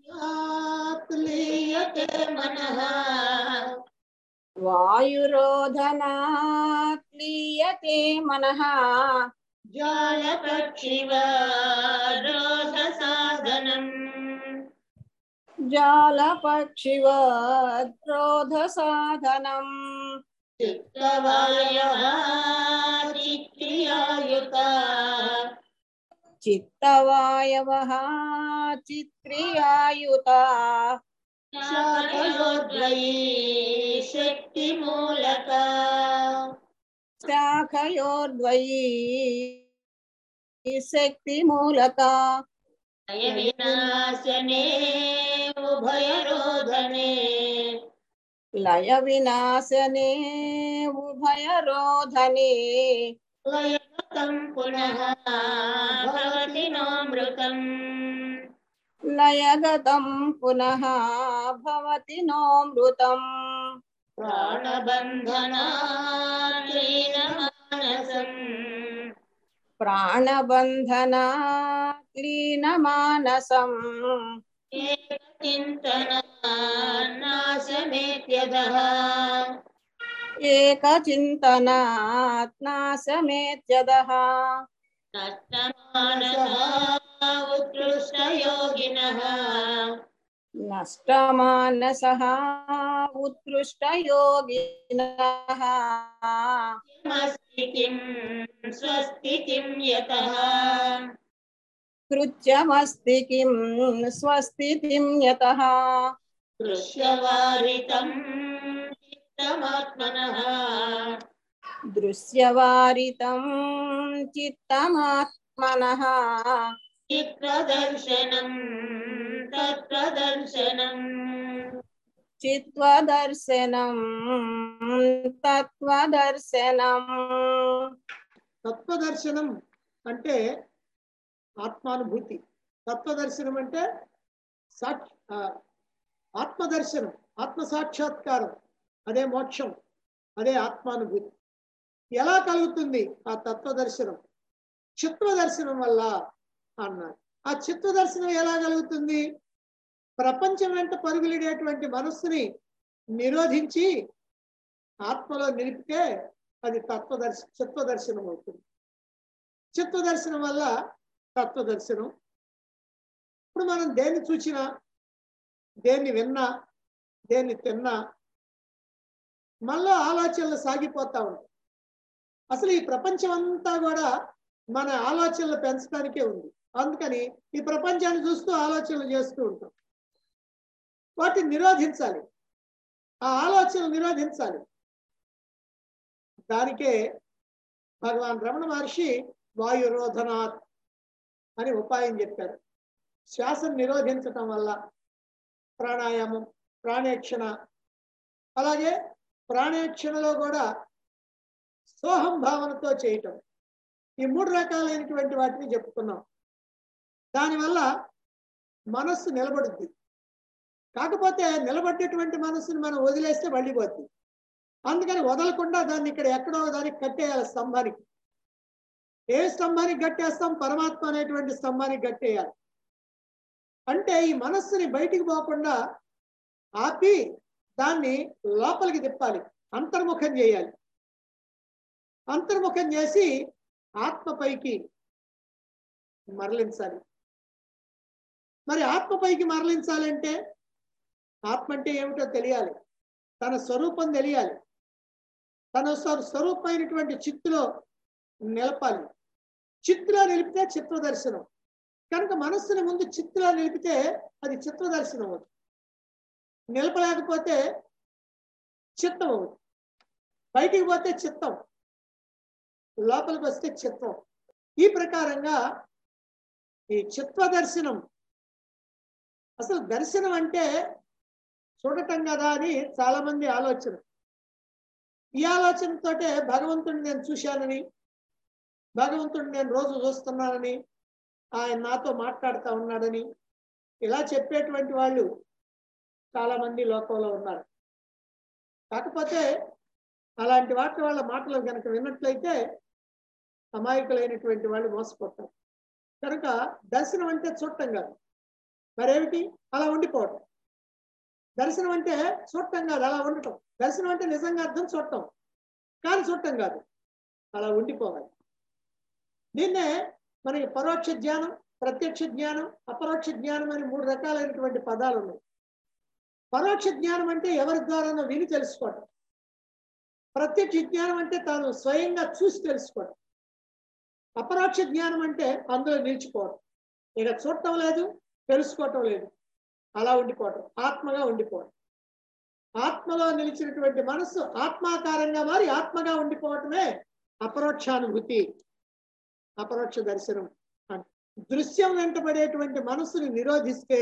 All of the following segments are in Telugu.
లీయతే మనః వాయురోధనాత్ లీయతే మనః జాలపక్షివ రోధ సాధనం జాలపక్షివద్రోధ సాధనం చిత్తవాయవ చిక్రియాయుత చిత్తవాయవ చిత్రియాయుత శాఖయోద్వయీ శక్తిమూలక శాఖయోర్ద్వయీ శక్తిమూలక అయ వినాశనే ఉభయరోధనే లయ వినాశనే ఉభయరోధనే లయగతం పునః భవతి నోమృతం లయగతం పునః భవతి నోమృతం ప్రాణబంధనాలీన మానసం ప్రాణబంధనా క్లీనమానసం ఏకచింతన నాశమేత్యదః ఏకచింతనాత్నాశమేత్యదః నష్టమానసः ఉత్కృష్టయోగినः నష్టమానసः ఉత్కృష్టయోగినः మస్తి కిం స్వస్తి కిం యతః కృత్యమస్తి కిం స్వస్తితిం యతః దృశ్యవారితం చిత్తమాత్మనః దృశ్యవారితం చిత్తమాత్మనః చిత్రదర్శనం తత్ప్రదర్శనం చిత్వదర్శనం తత్వదర్శనం తత్వదర్శనం అంటే ఆత్మానుభూతి తత్వదర్శనం అంటే సాక్ష్ ఆ, ఆత్మదర్శనం ఆత్మ సాక్షాత్కారం అదే మోక్షం అదే ఆత్మానుభూతి ఎలా కలుగుతుంది ఆ తత్వదర్శనం చిత్వదర్శనం వల్ల అన్నారు ఆ చిత్వదర్శనం ఎలా కలుగుతుంది ప్రపంచం వెంట పరుగులిడేటువంటి మనస్సుని నిరోధించి ఆత్మలో నిలిపితే అది తత్వదర్శ చిత్వదర్శనం అవుతుంది చిత్వదర్శనం వల్ల తత్వదర్శనం ఇప్పుడు మనం దేన్ని చూసినా దేన్ని విన్నా దేన్ని తిన్నా మళ్ళా ఆలోచనలు సాగిపోతా ఉంటాయి అసలు ఈ ప్రపంచం అంతా కూడా మన ఆలోచనలు పెంచడానికే ఉంది అందుకని ఈ ప్రపంచాన్ని చూస్తూ ఆలోచనలు చేస్తూ ఉంటాం వాటిని నిరోధించాలి ఆ ఆలోచనలు నిరోధించాలి దానికే భగవాన్ రమణ మహర్షి వాయురోధనాత్ అని ఉపాయం చెప్పారు శ్వాసను నిరోధించటం వల్ల ప్రాణాయామం ప్రాణేక్షణ అలాగే ప్రాణేక్షణలో కూడా సోహం భావనతో చేయటం ఈ మూడు రకాలైనటువంటి వాటిని చెప్పుకున్నాం దానివల్ల మనస్సు నిలబడుద్ది కాకపోతే నిలబడ్డటువంటి మనస్సుని మనం వదిలేస్తే మళ్ళీ పోతుంది అందుకని వదలకుండా దాన్ని ఇక్కడ ఎక్కడో దానికి కట్టేయాలి స్తంభానికి ఏ స్తంభానికి కట్టేస్తాం పరమాత్మ అనేటువంటి స్తంభానికి కట్టేయాలి అంటే ఈ మనస్సుని బయటికి పోకుండా ఆపి దాన్ని లోపలికి తిప్పాలి అంతర్ముఖం చేయాలి అంతర్ముఖం చేసి ఆత్మపైకి మరలించాలి మరి ఆత్మపైకి మరలించాలంటే ఆత్మ అంటే ఏమిటో తెలియాలి తన స్వరూపం తెలియాలి తన స్వ- స్వరూపమైనటువంటి చిత్తులో నిలపాలి చిత్తులో నిలిపితే చిత్రదర్శనం కనుక మనస్సుని ముందు చిత్తులో నిలిపితే అది చిత్రదర్శనం అవుతుంది నిలపలేకపోతే చిత్తం అవుతుంది బయటికి పోతే చిత్తం లోపలికి వస్తే చిత్తం ఈ ప్రకారంగా ఈ చిత్వ దర్శనం అసలు దర్శనం అంటే చూడటం కదా అని చాలా మంది ఆలోచన ఈ ఆలోచనతోటే భగవంతుడిని నేను చూశానని భగవంతుడిని నేను రోజు చూస్తున్నానని ఆయన నాతో మాట్లాడుతూ ఉన్నాడని ఇలా చెప్పేటువంటి వాళ్ళు చాలా మంది లోకంలో ఉన్నారు కాకపోతే అలాంటి వాటి వాళ్ళ మాటలు కనుక విన్నట్లయితే అమాయకులైనటువంటి వాళ్ళు మోసపోతారు కనుక దర్శనం అంటే చూడటం కాదు మరేమిటి అలా ఉండిపోవటం దర్శనం అంటే చూడటం కాదు అలా ఉండటం దర్శనం అంటే నిజంగా అర్థం చూడటం కానీ చూడటం కాదు అలా ఉండిపోవాలి దీన్నే మనకి పరోక్ష జ్ఞానం ప్రత్యక్ష జ్ఞానం అపరోక్ష జ్ఞానం అని మూడు రకాలైనటువంటి పదాలు ఉన్నాయి పరోక్ష జ్ఞానం అంటే ఎవరి ద్వారానో విని తెలుసుకోవటం ప్రత్యక్ష జ్ఞానం అంటే తాను స్వయంగా చూసి తెలుసుకోవటం అపరోక్ష జ్ఞానం అంటే అందులో నిలిచిపోవటం ఇక చూడటం లేదు తెలుసుకోవటం లేదు అలా ఉండిపోవటం ఆత్మగా ఉండిపోవటం ఆత్మలో నిలిచినటువంటి మనస్సు ఆత్మాకారంగా మారి ఆత్మగా ఉండిపోవటమే అపరోక్షానుభూతి అపరోక్ష దర్శనం అంట దృశ్యం వెంటబడేటువంటి మనసుని నిరోధిస్తే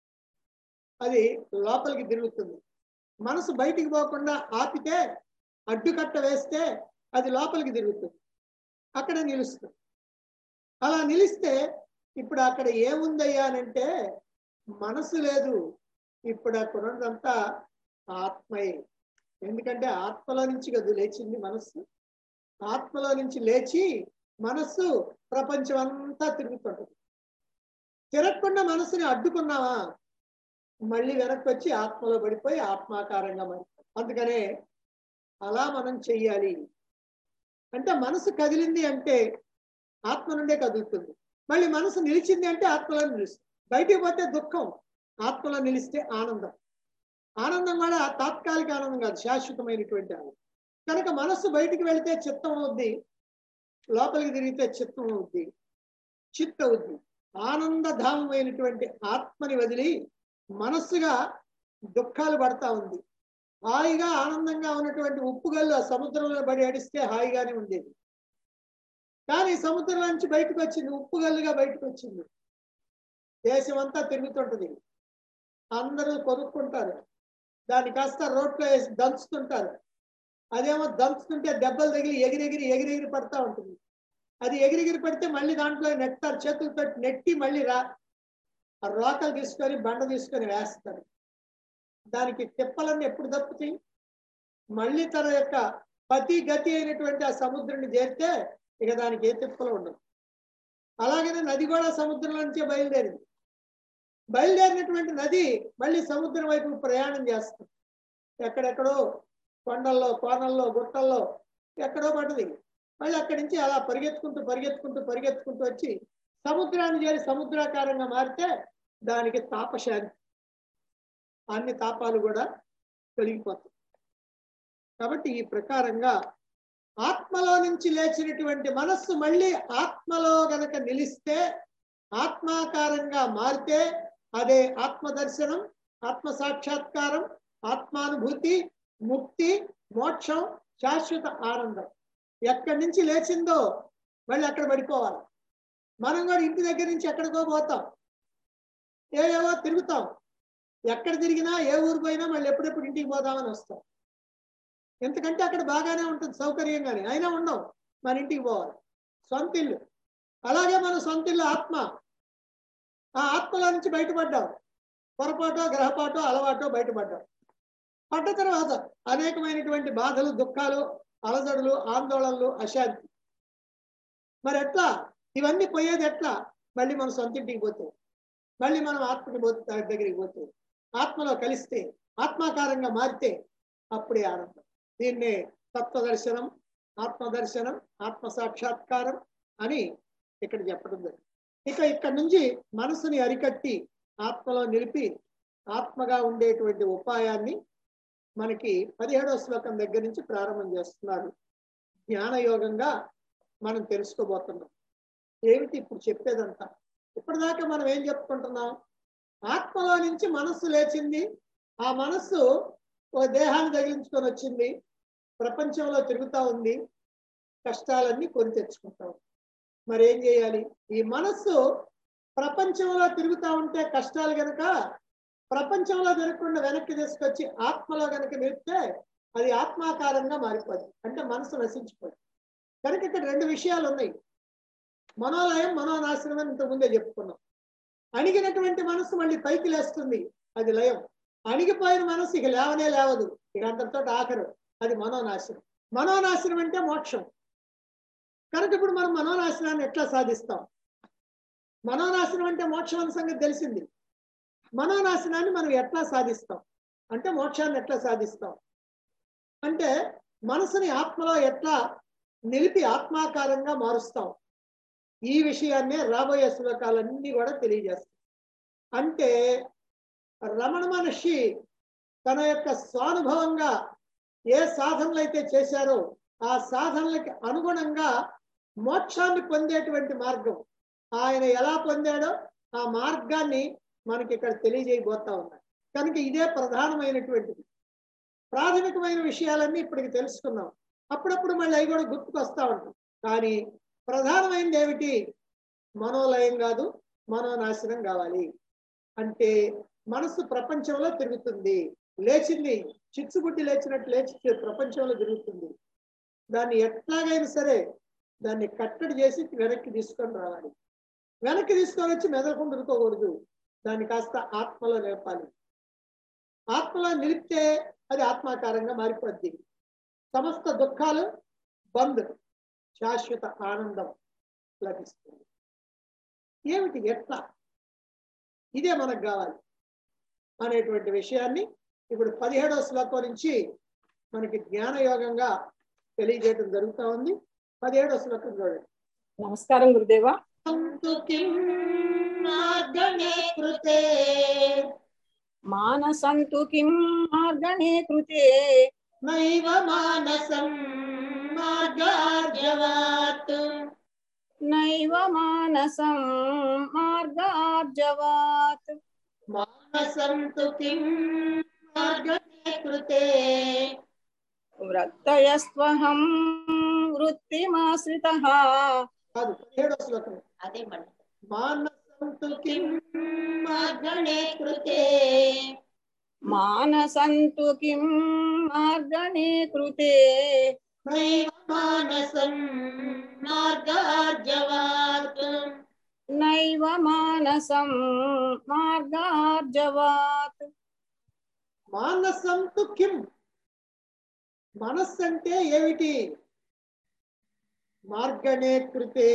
అది లోపలికి తిరుగుతుంది మనసు బయటికి పోకుండా ఆపితే అడ్డుకట్ట వేస్తే అది లోపలికి తిరుగుతుంది అక్కడ నిలుస్తుంది అలా నిలిస్తే ఇప్పుడు అక్కడ ఏముందయ్యా అని అంటే మనసు లేదు ఇప్పుడు అక్కడ ఉన్నదంతా ఆత్మయే ఎందుకంటే ఆత్మలో నుంచి కదా లేచింది మనస్సు ఆత్మలో నుంచి లేచి మనస్సు ప్రపంచం అంతా తిరుగుతుంటుంది తిరగకుండా మనసుని అడ్డుకున్నావా మళ్ళీ వెనక్కి వచ్చి ఆత్మలో పడిపోయి ఆత్మాకారంగా మారిపోయి అందుకనే అలా మనం చెయ్యాలి అంటే మనసు కదిలింది అంటే ఆత్మ నుండే కదులుతుంది మళ్ళీ మనసు నిలిచింది అంటే ఆత్మలో నిలుస్తుంది బయటికి పోతే దుఃఖం ఆత్మలో నిలిస్తే ఆనందం ఆనందం కూడా తాత్కాలిక ఆనందం కాదు శాశ్వతమైనటువంటి ఆనందం కనుక మనస్సు బయటికి వెళితే చిత్తం అవుద్ది లోపలికి తిరిగితే చిత్తం అవుద్ది చిత్త అవుద్ది ఆనందధామమైనటువంటి ఆత్మని వదిలి మనస్సుగా దుఃఖాలు పడతా ఉంది హాయిగా ఆనందంగా ఉన్నటువంటి ఉప్పుగల్లు ఆ సముద్రంలో పడి అడిస్తే హాయిగానే ఉండేది కానీ సముద్రం నుంచి బయటకు వచ్చింది ఉప్పుగల్లుగా బయటకు వచ్చింది దేశం అంతా తిరుగుతుంటది అందరూ కొనుక్కుంటారు దాన్ని కాస్త రోడ్లో వేసి దంచుతుంటారు అదేమో దంచుతుంటే దెబ్బలు తగిలి ఎగిరెగిరి ఎగిరెగిరి పడతా ఉంటుంది అది ఎగిరెగిరి పడితే మళ్ళీ దాంట్లో నెట్టారు చేతులు పెట్టి నెట్టి మళ్ళీ రా ఆ రోకలు తీసుకొని బండ తీసుకొని వేస్తారు దానికి తిప్పలన్నీ ఎప్పుడు తప్పుతాయి మళ్ళీ తన యొక్క పతి గతి అయినటువంటి ఆ సముద్రుని చేరితే ఇక దానికి ఏ తిప్పలు ఉండవు అలాగనే నది కూడా సముద్రం నుంచే బయలుదేరింది బయలుదేరినటువంటి నది మళ్ళీ సముద్రం వైపు ప్రయాణం చేస్తుంది ఎక్కడెక్కడో కొండల్లో కోనల్లో గుట్టల్లో ఎక్కడో పడ్డది మళ్ళీ అక్కడి నుంచి అలా పరిగెత్తుకుంటూ పరిగెత్తుకుంటూ పరిగెత్తుకుంటూ వచ్చి సముద్రాన్ని చేరి సముద్రాకారంగా మారితే దానికి తాపశాంతి అన్ని తాపాలు కూడా తొలగిపోతాయి కాబట్టి ఈ ప్రకారంగా ఆత్మలో నుంచి లేచినటువంటి మనస్సు మళ్ళీ ఆత్మలో గనక నిలిస్తే ఆత్మాకారంగా మారితే అదే ఆత్మ దర్శనం ఆత్మ సాక్షాత్కారం ఆత్మానుభూతి ముక్తి మోక్షం శాశ్వత ఆనందం ఎక్కడి నుంచి లేచిందో మళ్ళీ అక్కడ పడిపోవాలి మనం కూడా ఇంటి దగ్గర నుంచి ఎక్కడికో పోతాం ఏవేవో తిరుగుతాం ఎక్కడ తిరిగినా ఏ ఊరు పోయినా మళ్ళీ ఎప్పుడెప్పుడు ఇంటికి పోదామని వస్తాం ఎందుకంటే అక్కడ బాగానే ఉంటుంది సౌకర్యంగానే అయినా ఉండవు మన ఇంటికి పోవాలి సొంత ఇల్లు అలాగే మన సొంత ఇల్లు ఆత్మ ఆ ఆత్మలో నుంచి బయటపడ్డాం పొరపాటో గ్రహపాటో అలవాటో బయటపడ్డాం పడ్డ తర్వాత అనేకమైనటువంటి బాధలు దుఃఖాలు అలజడులు ఆందోళనలు అశాంతి మరి ఎట్లా ఇవన్నీ పోయేది ఎట్లా మళ్ళీ మన సొంత ఇంటికి పోతే మళ్ళీ మనం ఆత్మకి పోతే దగ్గరికి పోతే ఆత్మలో కలిస్తే ఆత్మాకారంగా మారితే అప్పుడే ఆనందం దీన్నే తత్వదర్శనం ఆత్మదర్శనం ఆత్మ సాక్షాత్కారం అని ఇక్కడ చెప్పడం జరిగింది ఇక ఇక్కడ నుంచి మనసుని అరికట్టి ఆత్మలో నిలిపి ఆత్మగా ఉండేటువంటి ఉపాయాన్ని మనకి పదిహేడవ శ్లోకం దగ్గర నుంచి ప్రారంభం చేస్తున్నారు జ్ఞానయోగంగా మనం తెలుసుకోబోతున్నాం ఏమిటి ఇప్పుడు చెప్పేదంతా ఇప్పటిదాకా మనం ఏం చెప్పుకుంటున్నాం ఆత్మలో నుంచి మనస్సు లేచింది ఆ మనస్సు ఓ దేహాన్ని తగిలించుకొని వచ్చింది ప్రపంచంలో తిరుగుతా ఉంది కష్టాలన్నీ కొని తెచ్చుకుంటాం మరి ఏం చేయాలి ఈ మనస్సు ప్రపంచంలో తిరుగుతా ఉంటే కష్టాలు గనక ప్రపంచంలో తిరగకుండా వెనక్కి తీసుకొచ్చి ఆత్మలో గనక నిలిపితే అది ఆత్మాకారంగా మారిపోద్ది అంటే మనసు నశించిపోయింది కనుక ఇక్కడ రెండు విషయాలు ఉన్నాయి మనోలయం మనోనాశనం అని ఇంతకుముందే చెప్పుకున్నాం అణిగినటువంటి మనసు మళ్ళీ పైకి లేస్తుంది అది లయం అణిగిపోయిన మనసు ఇక లేవనే లేవదు ఇక అంతటితో ఆఖరు అది మనోనాశనం మనోనాశనం అంటే మోక్షం కనుక ఇప్పుడు మనం మనోనాశనాన్ని ఎట్లా సాధిస్తాం మనోనాశనం అంటే మోక్షం అన్న సంగతి తెలిసింది మనోనాశనాన్ని మనం ఎట్లా సాధిస్తాం అంటే మోక్షాన్ని ఎట్లా సాధిస్తాం అంటే మనసుని ఆత్మలో ఎట్లా నిలిపి ఆత్మాకారంగా మారుస్తాం ఈ విషయాన్నే రాబోయే శ్లోకాలన్నీ కూడా తెలియజేస్తాం అంటే రమణ మహర్షి తన యొక్క స్వానుభవంగా ఏ సాధనలు అయితే చేశారో ఆ సాధనలకి అనుగుణంగా మోక్షాన్ని పొందేటువంటి మార్గం ఆయన ఎలా పొందాడో ఆ మార్గాన్ని మనకి ఇక్కడ తెలియజేయబోతా ఉన్నారు కనుక ఇదే ప్రధానమైనటువంటిది ప్రాథమికమైన విషయాలన్నీ ఇప్పటికి తెలుసుకున్నాం అప్పుడప్పుడు మళ్ళీ అవి కూడా గుర్తుకు వస్తూ ఉంటాం కానీ ప్రధానమైనది ఏమిటి మనోలయం కాదు మనోనాశనం కావాలి అంటే మనసు ప్రపంచంలో తిరుగుతుంది లేచింది చిచ్చుబుట్టి లేచినట్టు లేచి ప్రపంచంలో తిరుగుతుంది దాన్ని ఎట్లాగైనా సరే దాన్ని కట్టడి చేసి వెనక్కి తీసుకొని రావాలి వెనక్కి తీసుకొని వచ్చి మెదలకుండా ఉరుకోకూడదు దాన్ని కాస్త ఆత్మలో నిలపాలి ఆత్మలో నిలిపితే అది ఆత్మాకారంగా మారిపోద్ది సమస్త దుఃఖాలు బంద్ శాశ్వత ఆనందం లభిస్తుంది ఏమిటి ఎట్లా ఇదే మనకు కావాలి అనేటువంటి విషయాన్ని ఇప్పుడు పదిహేడవ శ్లోకం నుంచి మనకి జ్ఞానయోగంగా తెలియజేయడం జరుగుతూ ఉంది పదిహేడవ శ్లోకం చూడండి నమస్కారం గురుదేవా సంతు కిం మార్గణే కృతే మానసంతు కిం మార్గణే కృతే నైవ మానసం మార్గార్జవాత్ నైవ మానసం మార్గార్జవాత్ మానసం తు కిం మార్గణే కృతే వృత్తయస్త్వహం వృత్తిమాశ్రిత కాదు పదిహేడవ శ్లోకం అదే మన మానసంతు కిం మార్గణే కృతే మానసంతు కిం మార్గణే కృతే నైవ మానసం మార్గార్జవాత్ నైవ మానసం మార్గార్జవాత్ మానసంతు కిం మనస్సు అంటే ఏమిటి మార్గణే కృతే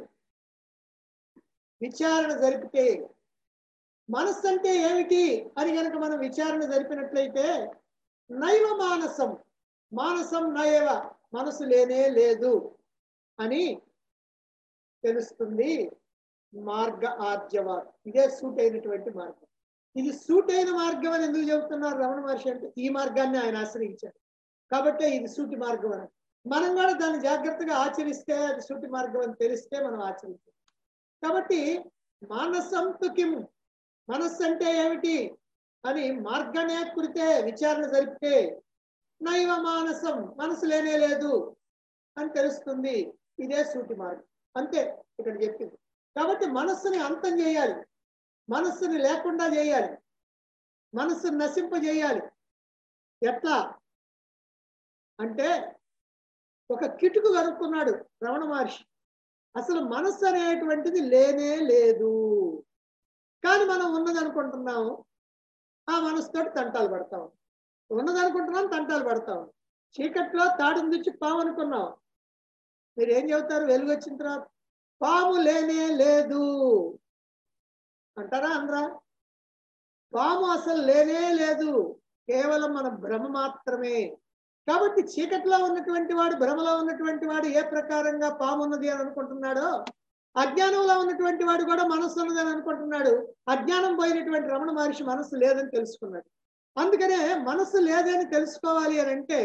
విచారణ జరిపితే మనస్సు అంటే ఏమిటి అని గనక మనం విచారణ జరిపినట్లయితే నైవ మానసం మానసం నయవ మనసు లేనే లేదు అని తెలుస్తుంది మార్గ ఆర్జవ ఇదే సూట్ అయినటువంటి మార్గం ఇది సూట్ అయిన మార్గం అని ఎందుకు చెబుతున్నారు రమణ మహర్షి అంటే ఈ మార్గాన్ని ఆయన ఆశ్రయించారు కాబట్టి ఇది సూటి మార్గం అని మనం కూడా దాన్ని జాగ్రత్తగా ఆచరిస్తే అది సూటి మార్గం అని తెలిస్తే మనం ఆచరించాం కాబట్టి మానసంతు కిం మనస్సు అంటే ఏమిటి అని మార్గనే కురితే విచారణ జరిపితే నైవ మానసం మనసు లేనే లేదు అని తెలుస్తుంది ఇదే సూటి మార్గం అంతే ఇక్కడ చెప్పింది కాబట్టి మనస్సుని అంతం చేయాలి మనస్సుని లేకుండా చేయాలి మనస్సుని నశింపజేయాలి ఎట్లా అంటే ఒక కిటుకు కనుక్కున్నాడు రమణ మహర్షి అసలు మనస్సు అనేటువంటిది లేనే లేదు కానీ మనం ఉన్నది అనుకుంటున్నాము ఆ మనసుతో తంటాలు పడతాం ఉన్నది అనుకుంటున్నాం తంటాలు పడతాం చీకట్లో తాడుని తెచ్చి పాము అనుకున్నాం మీరు ఏం చెబుతారు వెలుగు వచ్చిన తర్వాత పాము లేనే లేదు అంటారా అందరా పాము అసలు లేనే లేదు కేవలం మన భ్రమ మాత్రమే కాబట్టి చీకట్లో ఉన్నటువంటి వాడు భ్రమలో ఉన్నటువంటి వాడు ఏ ప్రకారంగా పాము ఉన్నది అని అనుకుంటున్నాడో అజ్ఞానంలో ఉన్నటువంటి వాడు కూడా మనస్సు ఉన్నది అని అనుకుంటున్నాడు అజ్ఞానం పోయినటువంటి రమణ మహర్షి మనస్సు లేదని తెలుసుకున్నాడు అందుకనే మనస్సు లేదని తెలుసుకోవాలి అని అంటే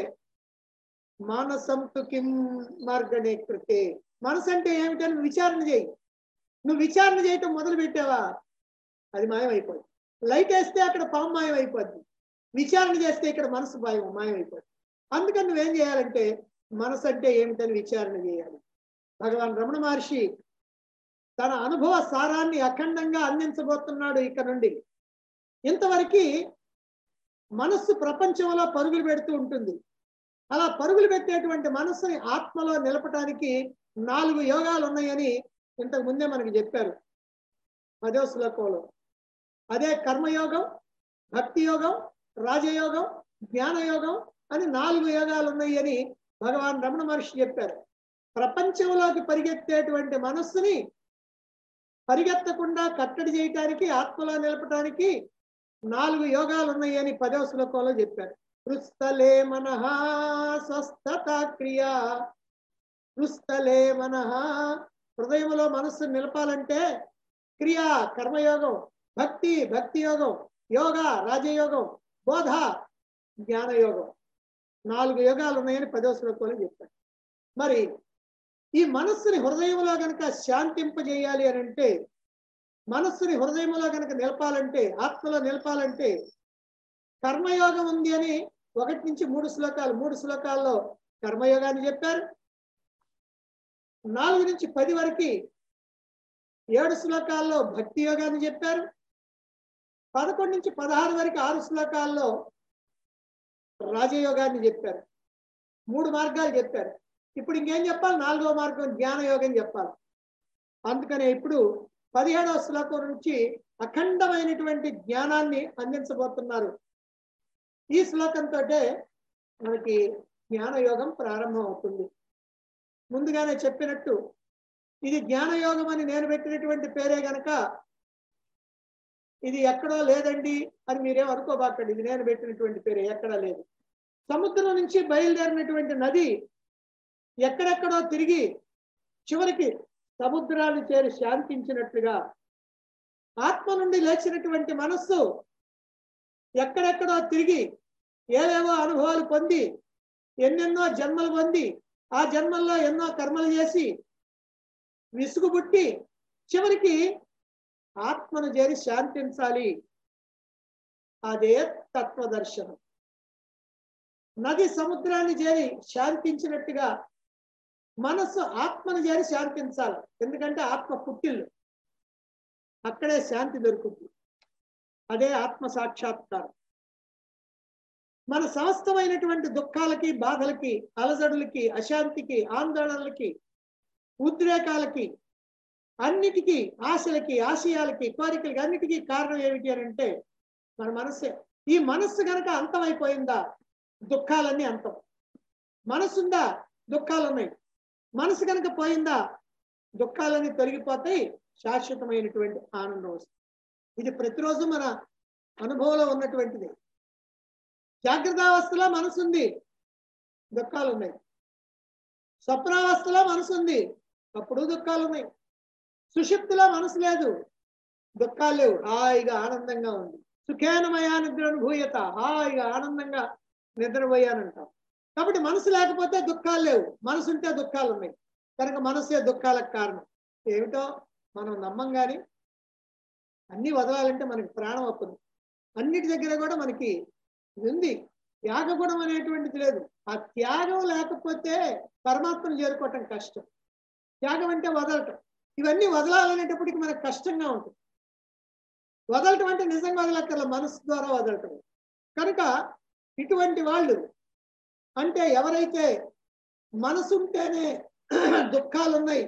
మానసంతు కిం మార్గణే కృతే మనసు అంటే ఏమిటని విచారణ చేయి నువ్వు విచారణ చేయటం మొదలు పెట్టావా అది మాయమైపోద్ది లైట్ వేస్తే అక్కడ పాము మాయమైపోద్ది విచారణ చేస్తే ఇక్కడ మనసు భయం మాయమైపోద్ది అందుకని నువ్వేం చేయాలంటే మనసు అంటే ఏమిటని విచారణ చేయాలి భగవాన్ రమణ మహర్షి తన అనుభవ సారాన్ని అఖండంగా అందించబోతున్నాడు ఇక్కడ నుండి ఇంతవరకు మనస్సు ప్రపంచంలో పరుగులు పెడుతూ ఉంటుంది అలా పరుగులు పెట్టేటువంటి మనస్సుని ఆత్మలో నిలపటానికి నాలుగు యోగాలు ఉన్నాయని ఇంతకు ముందే మనకి చెప్పారు పదో శ్లోకంలో అదే కర్మయోగం భక్తి యోగం రాజయోగం జ్ఞానయోగం అని నాలుగు యోగాలు ఉన్నాయి అని భగవాన్ రమణ మహర్షి చెప్పారు ప్రపంచంలోకి పరిగెత్తేటువంటి మనస్సుని పరిగెత్తకుండా కట్టడి చేయటానికి ఆత్మలో నిలపటానికి నాలుగు యోగాలు ఉన్నాయి అని పదవ శ్లోకంలో చెప్పారు పృస్థలే మనః స్వస్థత క్రియ పృస్థలే మనః హృదయంలో మనస్సు నిలపాలంటే క్రియ కర్మయోగం భక్తి భక్తి యోగం యోగ రాజయోగం బోధ జ్ఞానయోగం నాలుగు యోగాలు ఉన్నాయని పదవ శ్లోకంలో చెప్పారు మరి ఈ మనస్సుని హృదయంలో గనక శాంతింపజేయాలి అని అంటే మనస్సుని హృదయంలో గనక నిలపాలంటే ఆత్మలో నిలపాలంటే కర్మయోగం ఉంది అని ఒకటి నుంచి మూడు శ్లోకాలు మూడు శ్లోకాల్లో కర్మయోగాన్ని చెప్పారు నాలుగు నుంచి పది వరకు ఏడు శ్లోకాల్లో భక్తి యోగాన్ని చెప్పారు పదకొండు నుంచి పదహారు వరకు ఆరు శ్లోకాల్లో రాజయోగాన్ని చెప్పారు మూడు మార్గాలు చెప్పారు ఇప్పుడు ఇంకేం చెప్పాలి నాలుగో మార్గం జ్ఞాన యోగం చెప్పాలి అందుకనే ఇప్పుడు పదిహేడవ శ్లోకం నుంచి అఖండమైనటువంటి జ్ఞానాన్ని అందించబోతున్నారు ఈ శ్లోకంతో మనకి జ్ఞానయోగం ప్రారంభం అవుతుంది ముందుగానే చెప్పినట్టు ఇది జ్ఞానయోగం అని నేను పెట్టినటువంటి పేరే గనక ఇది ఎక్కడో లేదండి అని మీరేం అనుకోబాకండి ఇది నేను పెట్టినటువంటి పేరే ఎక్కడా లేదు సముద్రం నుంచి బయలుదేరినటువంటి నది ఎక్కడెక్కడో తిరిగి చివరికి సముద్రాన్ని చేరి శాంతించినట్లుగా ఆత్మ నుండి లేచినటువంటి మనస్సు ఎక్కడెక్కడో తిరిగి ఏవేవో అనుభవాలు పొంది ఎన్నెన్నో జన్మలు పొంది ఆ జన్మల్లో ఎన్నో కర్మలు చేసి విసుగుబుట్టి చివరికి ఆత్మను చేరి శాంతించాలి అదే తత్వదర్శనం నది సముద్రాన్ని చేరి శాంతించినట్టుగా మనస్సు ఆత్మను చేరి శాంతించాలి ఎందుకంటే ఆత్మ పుట్టిల్లు అక్కడే శాంతి దొరుకుతుంది అదే ఆత్మ సాక్షాత్కారం మన సమస్తమైనటువంటి దుఃఖాలకి బాధలకి అలజడులకి అశాంతికి ఆందోళనలకి ఉద్రేకాలకి అన్నిటికీ ఆశలకి ఆశయాలకి కోరికలకి అన్నిటికీ కారణం ఏమిటి అని అంటే మన మనస్సే ఈ మనస్సు గనక అంతమైపోయిందా దుఃఖాలన్నీ అంతం మనసుందా దుఃఖాలు ఉన్నాయి మనసు కనుక పోయిందా దుఃఖాలన్నీ తొలగిపోతాయి శాశ్వతమైనటువంటి ఆనందం వస్తుంది ఇది ప్రతిరోజు మన అనుభవంలో ఉన్నటువంటిది జాగ్రత్తావస్థలో మనసు ఉంది దుఃఖాలు ఉన్నాయి స్వప్నావస్థలో మనసు ఉంది అప్పుడు దుఃఖాలు ఉన్నాయి సుషుప్తిలో మనసు లేదు దుఃఖాలు లేవు హాయిగా ఆనందంగా ఉంది సుఖేనమయా నిద్ర అనుభూయత హాయిగా ఆనందంగా నిద్రపోయానంటాం కాబట్టి మనసు లేకపోతే దుఃఖాలు లేవు మనసు ఉంటే దుఃఖాలు ఉన్నాయి కనుక మనసే దుఃఖాలకు కారణం ఏమిటో మనం నమ్మం కానీ అన్ని వదలాలంటే మనకి ప్రాణం వస్తుంది అన్నిటి దగ్గర కూడా మనకి ఉంది త్యాగగుణం అనేటువంటిది లేదు ఆ త్యాగం లేకపోతే పరమాత్మను చేరుకోవటం కష్టం త్యాగం అంటే వదలటం ఇవన్నీ వదలాలనేటప్పటికి మనకు కష్టంగా ఉంటుంది వదలటం అంటే నిజంగా వదలక్కర్ల మనసు ద్వారా వదలటం కనుక ఇటువంటి వాళ్ళు అంటే ఎవరైతే మనసు ఉంటేనే దుఃఖాలు ఉన్నాయి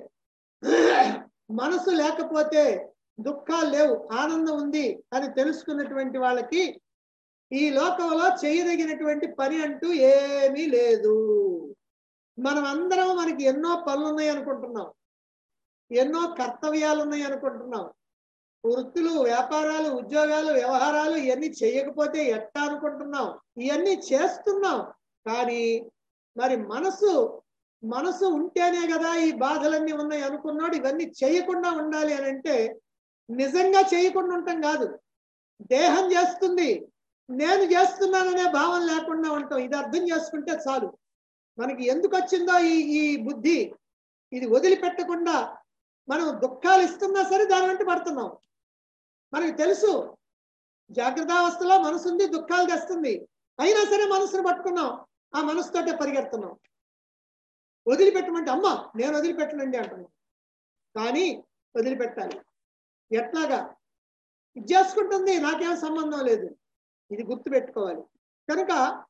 మనసు లేకపోతే దుఃఖాలు లేవు ఆనందం ఉంది అని తెలుసుకున్నటువంటి వాళ్ళకి ఈ లోకంలో చేయదగినటువంటి పని అంటూ ఏమీ లేదు మనం అందరం మనకి ఎన్నో పనులు ఉన్నాయి అనుకుంటున్నాం ఎన్నో కర్తవ్యాలు ఉన్నాయి అనుకుంటున్నాం వృత్తులు వ్యాపారాలు ఉద్యోగాలు వ్యవహారాలు ఇవన్నీ చేయకపోతే ఎట్టా అనుకుంటున్నాం ఇవన్నీ చేస్తున్నాం కానీ మరి మనసు మనసు ఉంటేనే కదా ఈ బాధలన్నీ ఉన్నాయి అనుకున్నాడు ఇవన్నీ చేయకుండా ఉండాలి అని అంటే నిజంగా చేయకుండా ఉంటాం కాదు దేహం చేస్తుంది నేను చేస్తున్నాననే భావం లేకుండా ఉంటాం ఇది అర్థం చేసుకుంటే చాలు మనకి ఎందుకు వచ్చిందో ఈ ఈ బుద్ధి ఇది వదిలిపెట్టకుండా మనం దుఃఖాలు ఇస్తున్నా సరే దాని వెంట పడుతున్నాం మనకి తెలుసు జాగ్రత్తావస్థలో మనసు ఉంది దుఃఖాలు తెస్తుంది అయినా సరే మనసును పట్టుకున్నాం ఆ మనసుతోటే పరిగెడుతున్నాం వదిలిపెట్టమంటే అమ్మ నేను వదిలిపెట్టనండి అంటున్నాం కానీ వదిలిపెట్టాలి ఎట్లాగా ఇది చేసుకుంటుంది నాకేం సంబంధం లేదు ఇది గుర్తు పెట్టుకోవాలి కనుక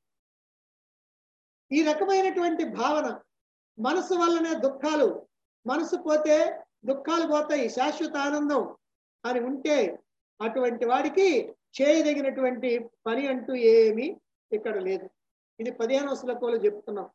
ఈ రకమైనటువంటి భావన మనసు వల్లనే దుఃఖాలు మనసు పోతే దుఃఖాలు పోతాయి శాశ్వత ఆనందం అని ఉంటే అటువంటి వాడికి చేయదగినటువంటి పని అంటూ ఏమీ ఇక్కడ లేదు ఇది పదిహేనవ శ్లోకంలో చెప్తున్నాం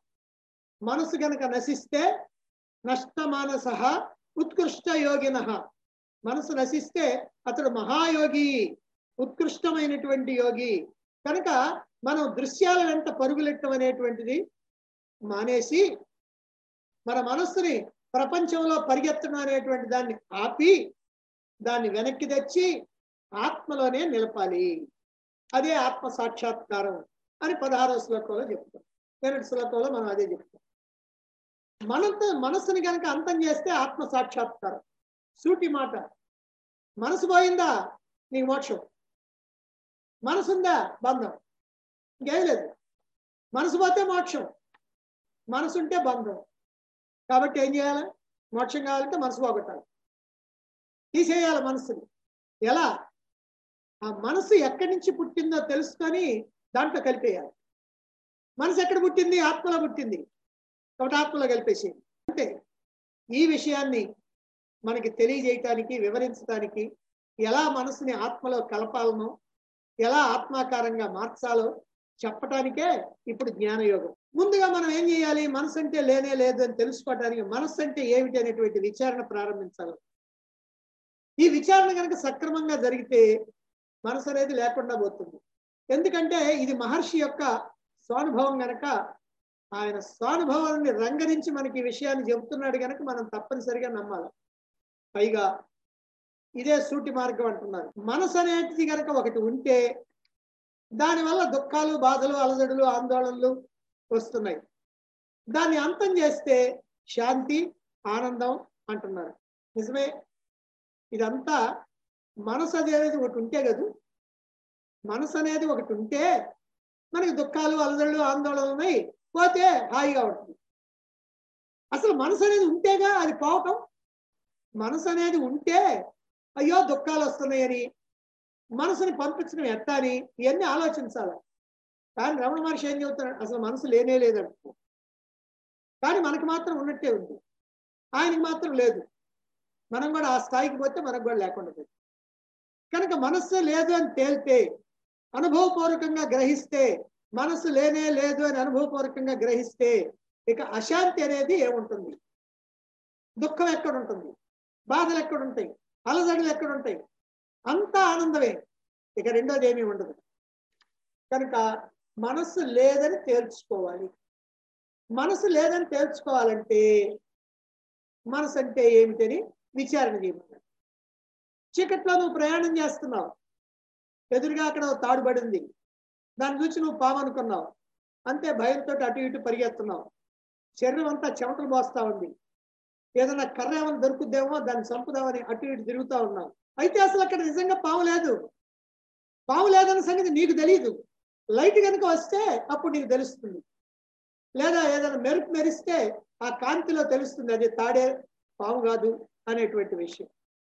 మనసు గనక నశిస్తే నష్టమానస ఉత్కృష్ట యోగిన మనసు నశిస్తే అతడు మహాయోగి ఉత్కృష్టమైనటువంటి యోగి కనుక మనం దృశ్యాల వెంట పరుగులెట్టం అనేటువంటిది మానేసి మన మనస్సుని ప్రపంచంలో పరిగెత్తడం అనేటువంటి దాన్ని ఆపి దాన్ని వెనక్కి తెచ్చి ఆత్మలోనే నిలపాలి అదే ఆత్మ సాక్షాత్కారం అని పదహారవ శ్లోకంలో చెప్తాం ఎనిమిది శ్లోకంలో మనం అదే చెప్తాం మనతో మనస్సుని కనుక అంతం చేస్తే ఆత్మ సాక్షాత్కారం సూటి మాట మనసు పోయిందా నీకు మోక్షం మనసుందా బంధం ఇంకేం లేదు మనసు పోతే మోక్షం మనసుంటే బంధం కాబట్టి ఏం చేయాలి మోక్షం కావాలంటే మనసు పోగొట్టాలి తీసేయాలి మనసుని ఎలా ఆ మనసు ఎక్కడి నుంచి పుట్టిందో తెలుసుకొని దాంట్లో కలిపేయాలి మనసు ఎక్కడ పుట్టింది ఆత్మలో పుట్టింది కాబట్టి ఆత్మలో కలిపేసి అంటే ఈ విషయాన్ని మనకి తెలియజేయటానికి వివరించడానికి ఎలా మనసుని ఆత్మలో కలపాలనో ఎలా ఆత్మాకారంగా మార్చాలో చెప్పటానికే ఇప్పుడు జ్ఞానయోగం ముందుగా మనం ఏం చేయాలి మనసు అంటే లేనే లేదు అని తెలుసుకోవటానికి మనస్సు అంటే ఏమిటి అనేటువంటి విచారణ ప్రారంభించాలి ఈ విచారణ కనుక సక్రమంగా జరిగితే మనసు అనేది లేకుండా పోతుంది ఎందుకంటే ఇది మహర్షి యొక్క స్వానుభవం గనక ఆయన స్వానుభవాన్ని రంగరించి మనకి ఈ విషయాన్ని చెబుతున్నాడు గనక మనం తప్పనిసరిగా నమ్మాలి పైగా ఇదే సూటి మార్గం అంటున్నారు మనసు అనేది గనక ఒకటి ఉంటే దానివల్ల దుఃఖాలు బాధలు అలజడులు ఆందోళనలు వస్తున్నాయి దాన్ని అంతం చేస్తే శాంతి ఆనందం అంటున్నారు నిజమే ఇదంతా మనసు అనేది ఒకటి ఉంటే కదూ మనసు అనేది ఒకటి ఉంటే మనకి దుఃఖాలు అలజడులు ఆందోళనలు ఉన్నాయి పోతే హాయిగా ఉంటుంది అసలు మనసు అనేది ఉంటేగా అది పోవటం మనసు అనేది ఉంటే అయ్యో దుఃఖాలు వస్తున్నాయని మనసుని పంపించడం ఎట్టా అని ఇవన్నీ ఆలోచించాలి కానీ రమణ మహర్షి ఏం చెబుతున్నాడు అసలు మనసు లేనే లేదంట కానీ మనకు మాత్రం ఉన్నట్టే ఉంది ఆయనకి మాత్రం లేదు మనం కూడా ఆ స్థాయికి పోతే మనకు కూడా లేకుండా పోయింది కనుక మనస్సు లేదు అని తేలితే అనుభవపూర్వకంగా గ్రహిస్తే మనసు లేనే లేదు అని అనుభవపూర్వకంగా గ్రహిస్తే ఇక అశాంతి అనేది ఏముంటుంది దుఃఖం ఎక్కడ ఉంటుంది బాధలు ఎక్కడ ఉంటాయి అలజడులు ఎక్కడ ఉంటాయి అంతా ఆనందమే ఇక రెండోది ఏమీ ఉండదు కనుక మనస్సు లేదని తేల్చుకోవాలి మనసు లేదని తేల్చుకోవాలంటే మనసు అంటే ఏమిటని విచారణ చేయమన్నారు చీకట్లో నువ్వు ప్రయాణం చేస్తున్నావు ఎదురుగా అక్కడ ఓ తాడు పడింది దాన్ని చూసి నువ్వు పాము అనుకున్నావు అంతే భయంతో అటు ఇటు పరిగెత్తున్నావు శరీరం అంతా చెమటలు పోస్తా ఉంది ఏదైనా కర్ర ఏమైనా దొరుకుద్దేమో దాన్ని చంపుదామని అటు ఇటు తిరుగుతా ఉన్నావు అయితే అసలు అక్కడ నిజంగా పాము లేదు పాము లేదన్న సంగతి నీకు తెలియదు లైట్ కనుక వస్తే అప్పుడు నీకు తెలుస్తుంది లేదా ఏదైనా మెరుపు మెరిస్తే ఆ కాంతిలో తెలుస్తుంది అది తాడే పాము కాదు అనేటువంటి విషయం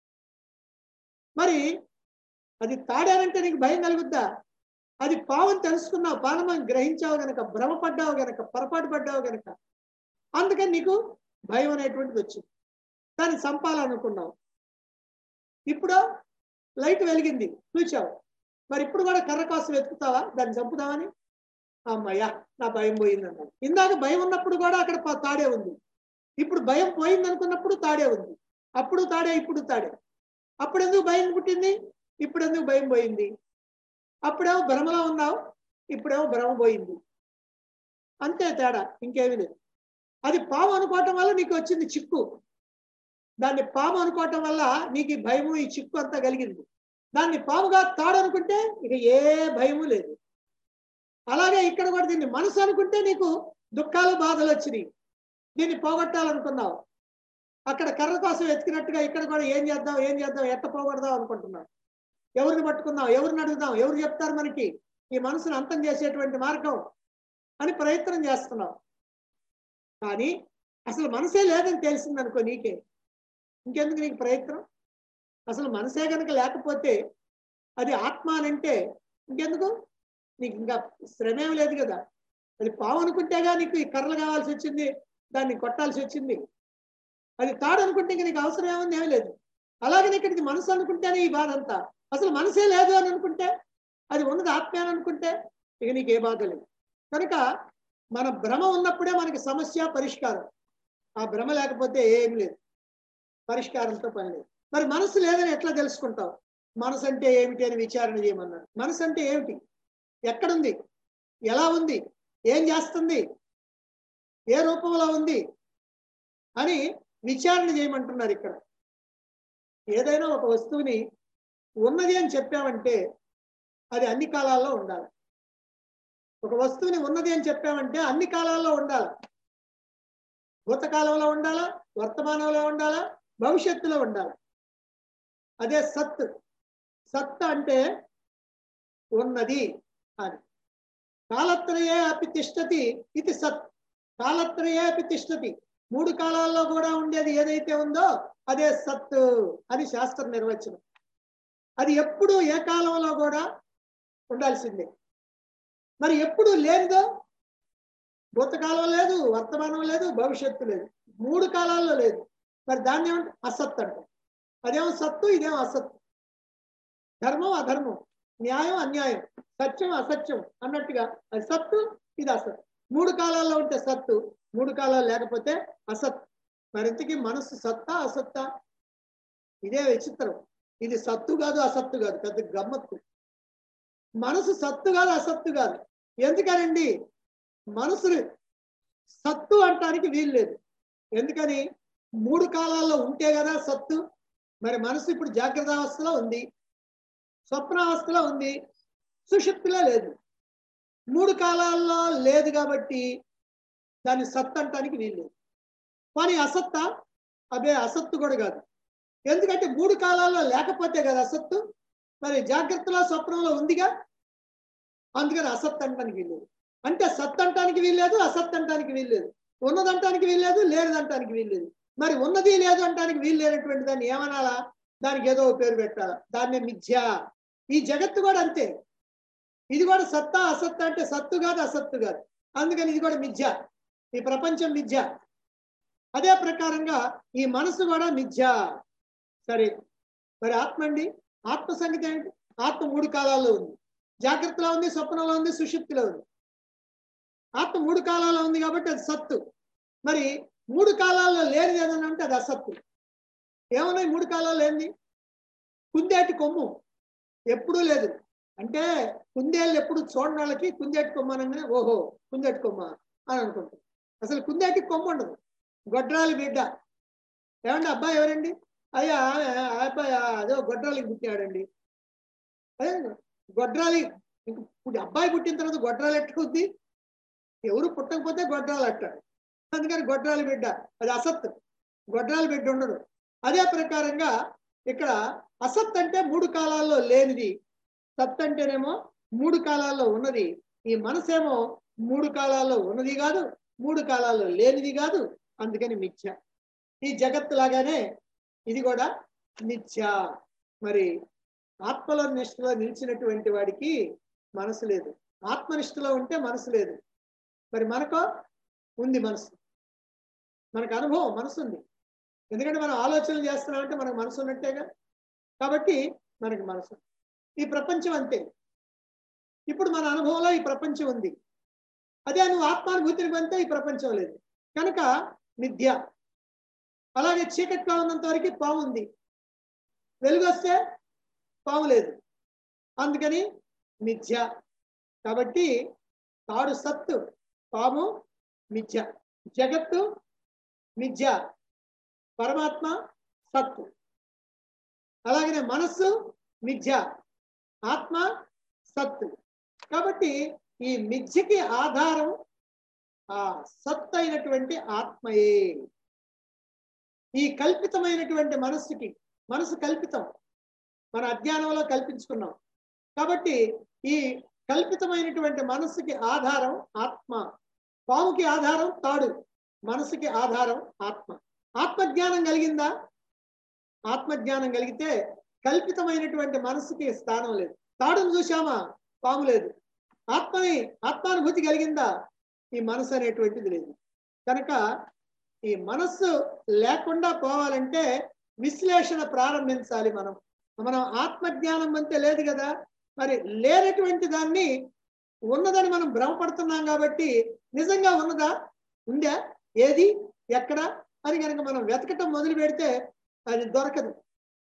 మరి అది తాడారంటే నీకు భయం కలుగుద్దా అది పావుని తెలుసుకున్నావు పానమని గ్రహించావు గనక భ్రమపడ్డావు గనక పొరపాటు పడ్డావు గనక అందుకని నీకు భయం అనేటువంటిది వచ్చింది దాన్ని చంపాలనుకున్నావు ఇప్పుడు లైట్ వెలిగింది చూచావు మరి ఇప్పుడు కూడా కర్ర కోసం వెతుకుతావా దాన్ని చంపుదామని అమ్మయ్యా నా భయం పోయింది అన్నాడు ఇందాక భయం ఉన్నప్పుడు కూడా అక్కడ ప- తాడే ఉంది ఇప్పుడు భయం పోయింది అనుకున్నప్పుడు తాడే ఉంది అప్పుడు తాడే ఇప్పుడు తాడే అప్పుడు ఎందుకు భయం పుట్టింది ఇప్పుడు ఎందుకు భయం పోయింది అప్పుడేమో భ్రమలో ఉన్నావు ఇప్పుడేమో భ్రమ పోయింది అంతే తేడా ఇంకేమీ లేదు అది పాము అనుకోవటం వల్ల నీకు వచ్చింది చిక్కు దాన్ని పాము అనుకోవటం వల్ల నీకు ఈ భయము ఈ చిక్కు అంతా కలిగింది దాన్ని పాముగా తాడు అనుకుంటే ఇక ఏ భయము లేదు అలాగే ఇక్కడ కూడా దీన్ని మనసు అనుకుంటే నీకు దుఃఖాలు బాధలు వచ్చినాయి దీన్ని పోగొట్టాలనుకున్నావు అక్కడ కర్ర కోసం వెతికినట్టుగా ఇక్కడ కూడా ఏం చేద్దాం ఏం చేద్దాం ఎట్ట పోగొడదాం అనుకుంటున్నావు ఎవరిని పట్టుకుందాం ఎవరిని అడుగుదాం ఎవరు చెప్తారు మనకి ఈ మనసును అంతం చేసేటువంటి మార్గం అని ప్రయత్నం చేస్తున్నావు కానీ అసలు మనసే లేదని తెలిసిందనుకో నీకే ఇంకెందుకు నీకు ప్రయత్నం అసలు మనసే కనుక లేకపోతే అది ఆత్మ అని అంటే ఇంకెందుకు నీకు ఇంకా శ్రమేం లేదు కదా అది పావు అనుకుంటేగా నీకు ఈ కర్రలు కావాల్సి వచ్చింది దాన్ని కొట్టాల్సి వచ్చింది అది తాడు అనుకుంటే ఇంకా నీకు అవసరం ఏముంది ఏమీ లేదు అలాగే నీకు ఇది మనసు అనుకుంటేనే ఈ బాధ అంతా అసలు మనసే లేదు అని అనుకుంటే అది ఉన్నది ఆత్మే అని అనుకుంటే ఇక నీకు ఏ బాధ లేదు కనుక మన భ్రమ ఉన్నప్పుడే మనకి సమస్య పరిష్కారం ఆ భ్రమ లేకపోతే ఏం లేదు పరిష్కారంతో పని లేదు మరి మనసు లేదని ఎట్లా తెలుసుకుంటావు మనసు అంటే ఏమిటి అని విచారణ చేయమన్నాడు మనసు అంటే ఏమిటి ఎక్కడుంది ఎలా ఉంది ఏం చేస్తుంది ఏ రూపంలో ఉంది అని విచారణ చేయమంటున్నారు ఇక్కడ ఏదైనా ఒక వస్తువుని ఉన్నది అని చెప్పామంటే అది అన్ని కాలాల్లో ఉండాలి ఒక వస్తువుని ఉన్నది అని చెప్పామంటే అన్ని కాలాల్లో ఉండాలి భూతకాలంలో ఉండాలా వర్తమానంలో ఉండాలా భవిష్యత్తులో ఉండాలి అదే సత్ సత్ అంటే ఉన్నది అని కాలత్రయే అపి తిష్టతి ఇది సత్ కాలత్రయే అపి తిష్టతి మూడు కాలాల్లో కూడా ఉండేది ఏదైతే ఉందో అదే సత్ అని శాస్త్ర నిర్వచనం అది ఎప్పుడు ఏ కాలంలో కూడా ఉండాల్సిందే మరి ఎప్పుడు లేనిదో భూతకాలం లేదు వర్తమానం లేదు భవిష్యత్తు లేదు మూడు కాలాల్లో లేదు మరి దాన్ని ఏమంటే అసత్ అంట అదేమో సత్తు ఇదేమో అసత్తు ధర్మం అధర్మం న్యాయం అన్యాయం సత్యం అసత్యం అన్నట్టుగా అది సత్తు ఇది అసత్ మూడు కాలాల్లో ఉంటే సత్తు మూడు కాలాలు లేకపోతే అసత్ మరింతకి మనసు సత్తా అసత్తా ఇదే విచిత్రం ఇది సత్తు కాదు అసత్తు కాదు పెద్ద గమ్మత్తు మనసు సత్తు కాదు అసత్తు కాదు ఎందుకనండి మనసుని సత్తు అంటానికి వీలు లేదు ఎందుకని మూడు కాలాల్లో ఉంటే కదా సత్తు మరి మనసు ఇప్పుడు జాగ్రత్త అవస్థలో ఉంది స్వప్నావస్థలో ఉంది సుషుప్తిలో లేదు మూడు కాలాల్లో లేదు కాబట్టి దాన్ని సత్ అంటానికి వీలు లేదు కానీ అసత్త అదే అసత్తు కూడా కాదు ఎందుకంటే మూడు కాలాల్లో లేకపోతే కదా అసత్తు మరి జాగ్రత్తలో స్వప్నంలో ఉందిగా అందుకని అసత్ అంటానికి వీల్లేదు అంటే సత్ అంటానికి వీల్లేదు అసత్ అంటానికి వీల్లేదు ఉన్నదంటానికి వీల్లేదు లేనిదంటానికి వీల్లేదు మరి ఉన్నది లేదు అంటానికి వీలు లేనటువంటి దాన్ని ఏమనాలా దానికి ఏదో ఒక పేరు పెట్టాలా దాన్ని మిథ్య ఈ జగత్తు కూడా అంతే ఇది కూడా సత్తా అసత్తా అంటే సత్తు కాదు అసత్తు కాదు అందుకని ఇది కూడా మిథ్య ఈ ప్రపంచం మిథ్య అదే ప్రకారంగా ఈ మనసు కూడా మిథ్య సరే మరి ఆత్మ అండి ఆత్మ సంగతి ఏంటి ఆత్మ మూడు కాలాల్లో ఉంది జాగ్రత్తలో ఉంది స్వప్నంలో ఉంది సుషుప్తిలో ఉంది ఆత్మ మూడు కాలాల్లో ఉంది కాబట్టి అది సత్తు మరి మూడు కాలాల్లో లేనిది ఏదన్నా అంటే అది అసత్తు ఏమన్నాయి మూడు కాలాల్లో ఏంది కుందేటి కొమ్ము ఎప్పుడూ లేదు అంటే కుందేళ్ళు ఎప్పుడు చూడని వాళ్ళకి కుందేటి కొమ్మ అనగానే ఓహో కుందేటి కొమ్మ అని అనుకుంటాం అసలు కుందేటి కొమ్మ ఉండదు గొడ్రాలి బిడ్డ ఏమండి అబ్బాయి ఎవరండి అయ్యా ఆ అబ్బాయి అదే గొడ్రాలికి పుట్టాడండి అదే గొడ్రాలి ఇంక ఇప్పుడు అబ్బాయి పుట్టిన తర్వాత గొడ్రాలు ఎట్లుంది ఎవరు పుట్టకపోతే గొడ్రాలు అంటారు అందుకని గొడ్రాలి బిడ్డ అది అసత్ గొడ్రాలి బిడ్డ ఉండదు అదే ప్రకారంగా ఇక్కడ అసత్ అంటే మూడు కాలాల్లో లేనిది సత్ అంటేనేమో మూడు కాలాల్లో ఉన్నది ఈ మనసేమో మూడు కాలాల్లో ఉన్నది కాదు మూడు కాలాల్లో లేనిది కాదు అందుకని మిథ్య ఈ జగత్తు లాగానే ఇది కూడా మిథ్య మరి ఆత్మలో నిష్ఠలో నిలిచినటువంటి వాడికి మనసు లేదు ఆత్మనిష్టలో ఉంటే మనసు లేదు మరి మనకో ఉంది మనసు మనకు అనుభవం మనసు ఉంది ఎందుకంటే మనం ఆలోచనలు చేస్తున్నామంటే మనకు మనసు ఉన్నట్టేగా కాబట్టి మనకి మనసు ఈ ప్రపంచం అంతే ఇప్పుడు మన అనుభవంలో ఈ ప్రపంచం ఉంది అదే నువ్వు ఆత్మానుభూతిని పొందితే ఈ ప్రపంచం లేదు కనుక మిథ్య అలాగే చీకట్లో ఉన్నంత వరకు పాము ఉంది వెలుగు వస్తే పాము లేదు అందుకని మిథ్య కాబట్టి తాడు సత్తు పాము మిథ్య జగత్తు మిథ్య పరమాత్మ సత్తు అలాగనే మనస్సు మిథ్య ఆత్మ సత్తు కాబట్టి ఈ మిథ్యకి ఆధారం ఆ సత్ అయినటువంటి ఆత్మయే ఈ కల్పితమైనటువంటి మనస్సుకి మనసు కల్పితం మన అజ్ఞానంలో కల్పించుకున్నాం కాబట్టి ఈ కల్పితమైనటువంటి మనస్సుకి ఆధారం ఆత్మ పాముకి ఆధారం తాడు మనసుకి ఆధారం ఆత్మ ఆత్మజ్ఞానం కలిగిందా ఆత్మజ్ఞానం కలిగితే కల్పితమైనటువంటి మనసుకి స్థానం లేదు తాడును చూశామా పాము లేదు ఆత్మని ఆత్మానుభూతి కలిగిందా ఈ మనసు అనేటువంటిది లేదు కనుక ఈ మనస్సు లేకుండా పోవాలంటే విశ్లేషణ ప్రారంభించాలి మనం మనం ఆత్మజ్ఞానం అంతే లేదు కదా మరి లేనటువంటి దాన్ని ఉన్నదని మనం భ్రమపడుతున్నాం కాబట్టి నిజంగా ఉన్నదా ఉందా ఏది ఎక్కడ అని కనుక మనం వెతకటం మొదలు పెడితే అది దొరకదు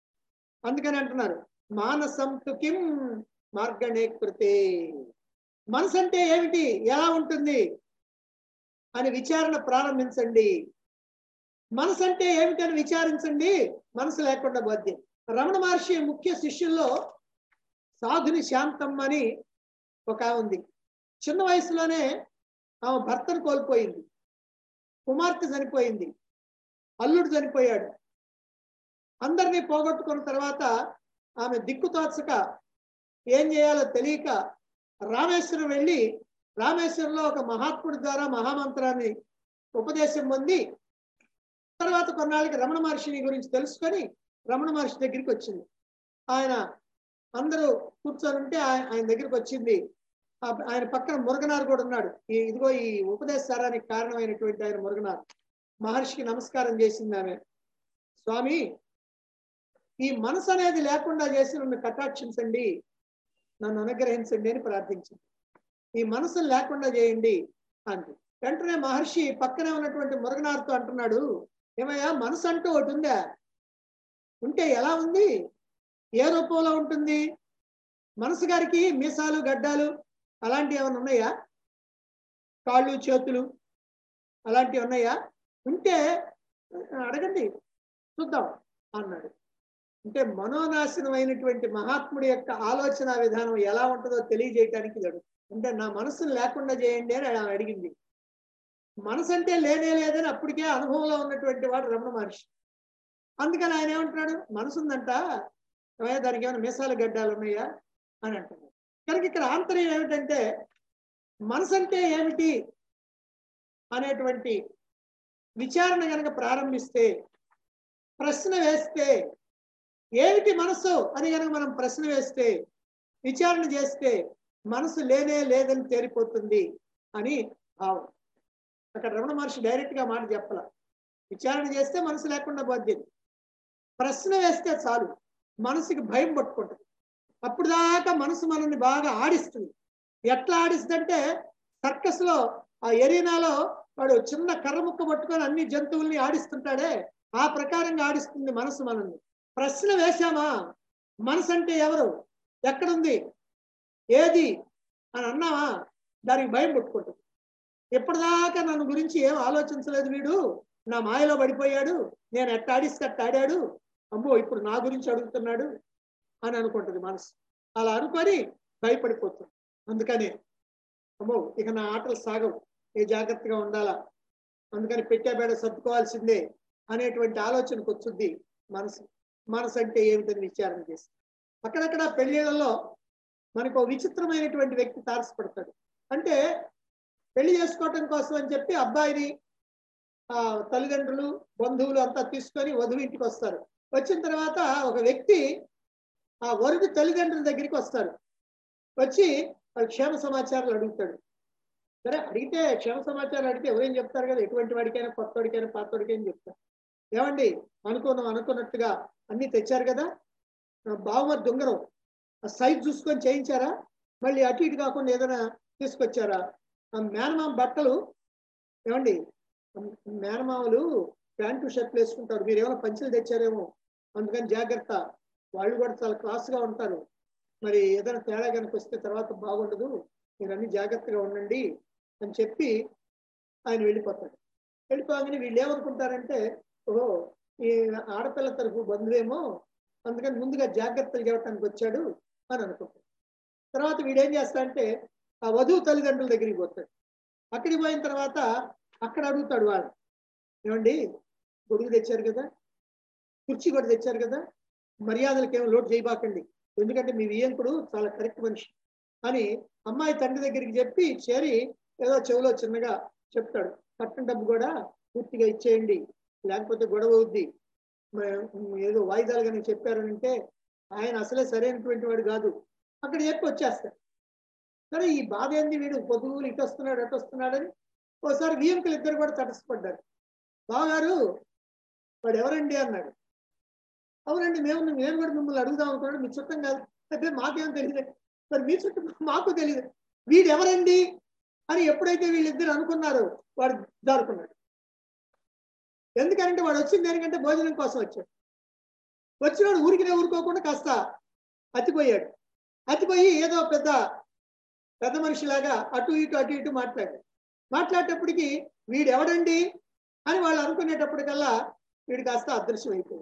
అందుకని అంటున్నారు మానసం తు కిం మార్గణే కృతే మనసు అంటే ఏమిటి ఎలా ఉంటుంది అని విచారణ ప్రారంభించండి మనసు అంటే ఏమిటని విచారించండి మనసు లేకుండా బోధ్యం రమణ మహర్షి ముఖ్య శిష్యుల్లో సాధుని శాంతమ్మ అని ఒక ఆమె ఉంది చిన్న వయసులోనే ఆమె భర్తను కోల్పోయింది కుమార్తె చనిపోయింది అల్లుడు చనిపోయాడు అందరినీ పోగొట్టుకున్న తర్వాత ఆమె దిక్కుతోచక ఏం చేయాలో తెలియక రామేశ్వరం వెళ్ళి రామేశ్వరంలో ఒక మహాత్ముడి ద్వారా మహామంత్రాన్ని ఉపదేశం పొంది తర్వాత కొన్నాళ్ళకి రమణ మహర్షిని గురించి తెలుసుకొని రమణ మహర్షి దగ్గరికి వచ్చింది ఆయన అందరూ కూర్చొని ఉంటే ఆయన ఆయన దగ్గరికి వచ్చింది ఆ- ఆయన పక్కన మురుగనారు కూడా ఉన్నాడు ఈ ఇదిగో ఈ ఉపదేశారానికి కారణమైనటువంటి ఆయన మురుగనారు మహర్షికి నమస్కారం చేసింది ఆమె స్వామి ఈ మనసు అనేది లేకుండా చేసి నన్ను కటాక్షించండి నన్ను అనుగ్రహించండి అని ప్రార్థించింది ఈ మనసును లేకుండా చేయండి అంది వెంటనే మహర్షి పక్కనే ఉన్నటువంటి మురుగనారుతో అంటున్నాడు ఏమయ్యా మనసు అంటూ ఒకటి ఉందా ఉంటే ఎలా ఉంది ఏ రూపంలో ఉంటుంది మనసు గారికి మీసాలు గడ్డాలు అలాంటివి ఏమైనా ఉన్నాయా కాళ్ళు చేతులు అలాంటివి ఉన్నాయా ఉంటే అడగండి చూద్దాం అన్నాడు అంటే మనోనాశనం అయినటువంటి మహాత్ముడి యొక్క ఆలోచన విధానం ఎలా ఉంటుందో తెలియజేయటానికి ఇది అడుగు అంటే నా మనసును లేకుండా చేయండి అని ఆమె అడిగింది మనసు అంటే లేనే లేదని అప్పటికే అనుభవంలో ఉన్నటువంటి వాడు రమణ మహర్షి అందుకని ఆయన ఏమంటున్నాడు మనసు ఉందంట ఏమయ్య, దానికి ఏమైనా మీసాలు గడ్డాలు ఉన్నాయా అని అంటున్నాడు కనుక ఇక్కడ ఆంతర్యం ఏమిటంటే మనసు అంటే ఏమిటి అనేటువంటి విచారణ కనుక ప్రారంభిస్తే ప్రశ్న వేస్తే ఏమిటి మనసు అని కనుక మనం ప్రశ్న వేస్తే విచారణ చేస్తే మనసు లేనే లేదని తేలిపోతుంది అని భావం అక్కడ రమణ మహర్షి డైరెక్ట్ గా మాట చెప్పాల విచారణ చేస్తే మనసు లేకుండా బాధ్యత ప్రశ్న వేస్తే చాలు మనసుకి భయం పట్టుకుంటుంది అప్పుడు దాకా మనసు మనల్ని బాగా ఆడిస్తుంది ఎట్లా ఆడిస్తుందంటే సర్కస్ లో ఆ ఎరీనాలో వాడు చిన్న కర్ర ముక్క పట్టుకొని అన్ని జంతువుల్ని ఆడిస్తుంటాడే ఆ ప్రకారంగా ఆడిస్తుంది మనసు మనల్ని ప్రశ్న వేశామా మనసు అంటే ఎవరు ఎక్కడుంది ఏది అని అన్నావా దానికి భయం పుట్టుకుంటుంది ఎప్పటిదాకా నన్ను గురించి ఏం ఆలోచించలేదు వీడు నా మాయలో పడిపోయాడు నేను ఎట్ట ఆడిస్తే అట్ట ఆడాడు అమ్మో ఇప్పుడు నా గురించి అడుగుతున్నాడు అని అనుకుంటుంది మనసు అలా అనుకొని భయపడిపోతుంది అందుకని అమ్మో ఇక నా ఆటలు సాగవు ఏ జాగ్రత్తగా ఉండాలా అందుకని పెట్టే బేడ సర్దుకోవాల్సిందే అనేటువంటి ఆలోచనకు వచ్చుద్ది మనసు మనసు అంటే ఏమిటని విచారణ చేసి అక్కడక్కడ పెళ్లిళ్లలో మనకు ఓ విచిత్రమైనటువంటి వ్యక్తి తారసపడతాడు అంటే పెళ్లి చేసుకోవటం కోసం అని చెప్పి అబ్బాయిని ఆ తల్లిదండ్రులు బంధువులు అంతా తీసుకొని వధువు ఇంటికి వస్తారు వచ్చిన తర్వాత ఒక వ్యక్తి ఆ వరుడు తల్లిదండ్రుల దగ్గరికి వస్తారు వచ్చి వాళ్ళ క్షేమ సమాచారాలు అడుగుతాడు సరే అడిగితే క్షేమ సమాచారాలు అడిగితే ఎవరేం చెప్తారు కదా ఎటువంటి వాడికైనా కొత్త వాడికైనా పాత వాడికైనా చెప్తారు ఏమండి అనుకున్నాం అనుకున్నట్టుగా అన్ని తెచ్చారు కదా ఆ బావమరి దొంగరం ఆ సైజ్ చూసుకొని చేయించారా మళ్ళీ అటు ఇటు కాకుండా ఏదైనా తీసుకొచ్చారా ఆ మేనమామ బట్టలు ఏమండి ఆ మేనమామలు ప్యాంటు షర్ట్లు వేసుకుంటారు మీరు ఏమైనా పంచులు తెచ్చారేమో అందుకని జాగ్రత్త వాళ్ళు కూడా చాలా క్లాస్గా ఉంటారు మరి ఏదైనా తేడా కనుక వస్తే తర్వాత బాగుండదు మీరు అన్ని జాగ్రత్తగా ఉండండి అని చెప్పి ఆయన వెళ్ళిపోతాడు వెళ్ళిపోగానే వీళ్ళు ఏమనుకుంటారంటే ఓహో ఈ ఆడపిల్ల తరఫు బంధువేమో అందుకని ముందుగా జాగ్రత్తలు చెప్పడానికి వచ్చాడు అని అనుకుంటాడు తర్వాత వీడేం చేస్తాడంటే ఆ వధువు తల్లిదండ్రుల దగ్గరికి పోతాడు అక్కడికి పోయిన తర్వాత అక్కడ అడుగుతాడు వాడు ఏమండి గొడుగు తెచ్చారు కదా కుర్చీ కూడా తెచ్చారు కదా మర్యాదలకి ఏమో లోటు చేయబాకండి ఎందుకంటే మీ వియంకుడు చాలా కరెక్ట్ మనిషి అని అమ్మాయి తండ్రి దగ్గరికి చెప్పి చేరి ఏదో చెవిలో చిన్నగా చెప్తాడు కట్టిన డబ్బు కూడా పూర్తిగా ఇచ్చేయండి లేకపోతే గొడవ అవుద్ది మ- ఏదో వాయిదాలు కానీ చెప్పారనంటే ఆయన అసలే సరైనటువంటి వాడు కాదు అక్కడ చెప్పి వచ్చేస్తాడు సరే ఈ బాధ ఏంది వీడు పొదుగులు ఇటు వస్తున్నాడు అటు వస్తున్నాడని ఒకసారి వియంకులు ఇద్దరు కూడా తటస్థపడ్డారు బావగారు వాడు ఎవరండి అన్నాడు అవునండి మేము నేను కూడా మిమ్మల్ని అడుగుదాం అనుకున్నాడు మీ చుట్టం కాదు అయితే మాకేం తెలియదు మరి మీ చుట్టం మాకు తెలియదు వీడు ఎవరండి అని ఎప్పుడైతే వీళ్ళిద్దరు అనుకున్నారో వాడు జారుకున్నాడు ఎందుకంటే వాడు వచ్చింది దేనికంటే భోజనం కోసం వచ్చాడు వచ్చినాడు ఊరికినే ఊరుకోకుండా కాస్త అతిపోయాడు అతిపోయి ఏదో పెద్ద పెద్ద మనిషిలాగా అటు ఇటు అటు ఇటు మాట్లాడాడు మాట్లాడేటప్పటికి వీడు ఎవడండి అని వాళ్ళు అనుకునేటప్పటికల్లా వీడు కాస్త అదృశ్యం అయిపోయాడు